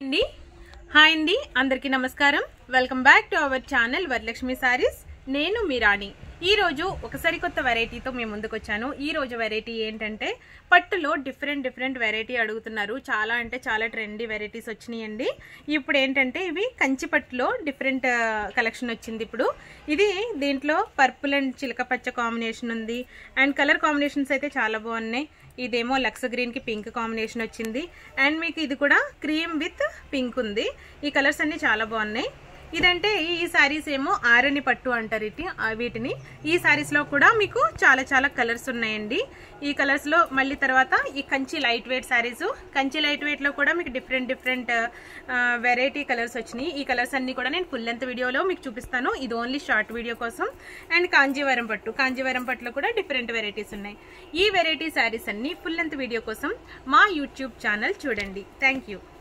అండి హాయ్ అండి అందరికీ నమస్కారం welcome back to our channel Varalakshmi sarees నేను మీ రాణి ఈ రోజు ఒక సరికొత్త వెరైటీతో మేము ముందుకు వచ్చాను ఈ రోజు వెరైటీ ఏంటంటే పట్టులో డిఫరెంట్ డిఫరెంట్ వెరైటీ అడుగుతున్నారు చాలా అంటే చాలా ట్రెండీ వెరైటీస్ వచ్చినాయండి ఇప్పుడు ఏంటంటే ఇవి కంచి పట్టులో డిఫరెంట్ కలెక్షన్ వచ్చింది ఇప్పుడు ఇది దీంట్లో పర్పుల్ అండ్ చిలక పచ్చ కాంబినేషన్ ఉంది అండ్ కలర్ కాంబినేషన్స్ అయితే చాలా బాగున్నాయి ఇదేమో లక్స్ గ్రీన్ కి పింక్ కాంబినేషన్ వచ్చింది అండ్ మీకు ఇది కూడా క్రీమ్ విత్ పింక్ ఉంది ఈ కలర్స్ అన్ని చాలా బాగున్నాయి ఇదంటే ఈ సారీస్ ఏమో ఆరణి పట్టు అంటారు ఇటు ఆ వీటిని ఈ సారీస్ లో కూడా మీకు చాలా చాలా కలర్స్ ఉన్నాయండి ఈ కలర్స్ లో మళ్ళీ తర్వాత ఈ Kanchi lightweight sarees Kanchi lightweight లో కూడా మీకు డిఫరెంట్ డిఫరెంట్ వెరైటీ కలర్స్ వచ్చినాయి ఈ కలర్స్ అన్ని కూడా నేను ఫుల్ లెంత్ వీడియోలో మీకు చూపిస్తాను ఇది ఓన్లీ షార్ట్ వీడియో కోసం అండ్ కాంజీవరం పట్టు కాంజీవరం పట్టులో కూడా డిఫరెంట్ వెరైటీస్ ఉన్నాయి ఈ వెరైటీ సారీస్ అన్ని ఫుల్ లెంత్ వీడియో కోసం మా యూట్యూబ్ ఛానల్ చూడండి థ్యాంక్ యూ